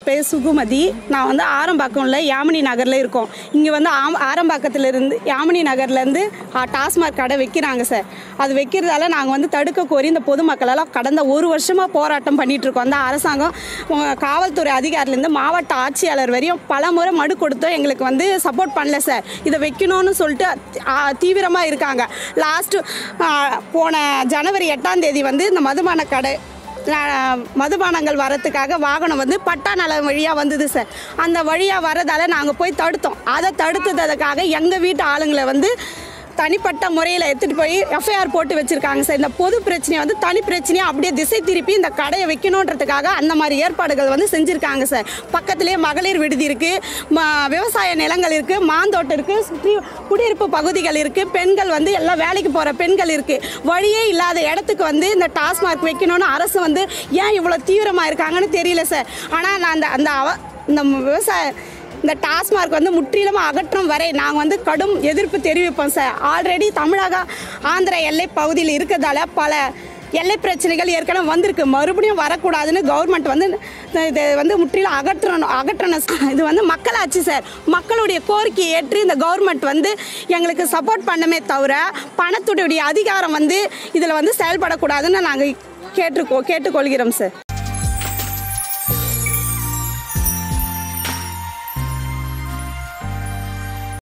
பேர் சுகுமதி நான் வந்து ஆரம்பாக்கம்ல யாமினி நகரில் இருக்கோம் இங்கே வந்து ஆம் ஆரம்பாக்கத்தில் இருந்து யாமினி நகர்லேருந்து டாஸ்மாக் கடை வைக்கிறாங்க சார் அது வைக்கிறதால நாங்கள் வந்து தடுக்க கோரி இந்த பொதுமக்களெல்லாம் கடந்த ஒரு வருஷமாக போராட்டம் பண்ணிட்டு இருக்கோம் அந்த அரசாங்கம் உங்க காவல்துறை அதிகாரிலேருந்து மாவட்ட ஆட்சியாளர் வரையும் பல முறை மனு கொடுத்தோம் எங்களுக்கு வந்து சப்போர்ட் பண்ணல சார் இதை வைக்கணும்னு சொல்லிட்டு தீவிரமாக இருக்காங்க லாஸ்ட்டு போன ஜனவரி எட்டாம் தேதி வந்து இந்த மதுபான கடை அஹ், மதுபானங்கள் வரத்துக்காக வாகனம் வந்து பட்டா நலம் வழியாக வந்தது சார் அந்த வழியாக வரதால நாங்கள் போய் தடுத்தோம் அதை தடுத்ததுக்காக எங்கள் வீட்டு ஆளுங்களை வந்து தனிப்பட்ட முறையில் எடுத்துகிட்டு போய் எஃப்ஐஆர் போட்டு வச்சுருக்காங்க சார் இந்த பொது பிரச்சனையை வந்து தனி பிரச்சனையை அப்படியே திசை திருப்பி இந்த கடையை வைக்கணுன்றதுக்காக அந்த மாதிரி ஏற்பாடுகள் வந்து செஞ்சுருக்காங்க சார் பக்கத்துலேயே மகளிர் விடுதி இருக்குது விவசாய நிலங்கள் இருக்குது மாந்தோட்டம் இருக்குது சுற்றி குடியிருப்பு பகுதிகள் இருக்குது பெண்கள் வந்து எல்லாம் வேலைக்கு போகிற பெண்கள் இருக்குது வழியே இல்லாத இடத்துக்கு வந்து இந்த டாஸ்மாக் வைக்கணும்னு அரசு வந்து ஏன் இவ்வளோ தீவிரமாக இருக்காங்கன்னு தெரியல சார் ஆனால் நான் அந்த அந்த அவ இந்த விவசாய இந்த டாஸ்மார்க் வந்து முற்றிலுமாக அகற்றும் வரை நாங்கள் வந்து கடும் எதிர்ப்பு தெரிவிப்போம் சார் ஆல்ரெடி தமிழக ஆந்திர எல்லை பகுதியில் இருக்கிறதால பல எல்லை பிரச்சனைகள் ஏற்கனவே வந்திருக்கு மறுபடியும் வரக்கூடாதுன்னு கவர்மெண்ட் வந்து இது வந்து முற்றிலும் அகற்றணும் அகற்றணும் சார். இது வந்து மக்களாட்சி சார் மக்களுடைய கோரிக்கையை ஏற்று இந்த கவர்மெண்ட் வந்து எங்களுக்கு சப்போர்ட் பண்ணமே தவிர பணத்துடைய அதிகாரம் வந்து இதில் வந்து செயல்படக்கூடாதுன்னு நாங்கள் கேட்டுக்கோ கேட்டுக்கொள்கிறோம் சார்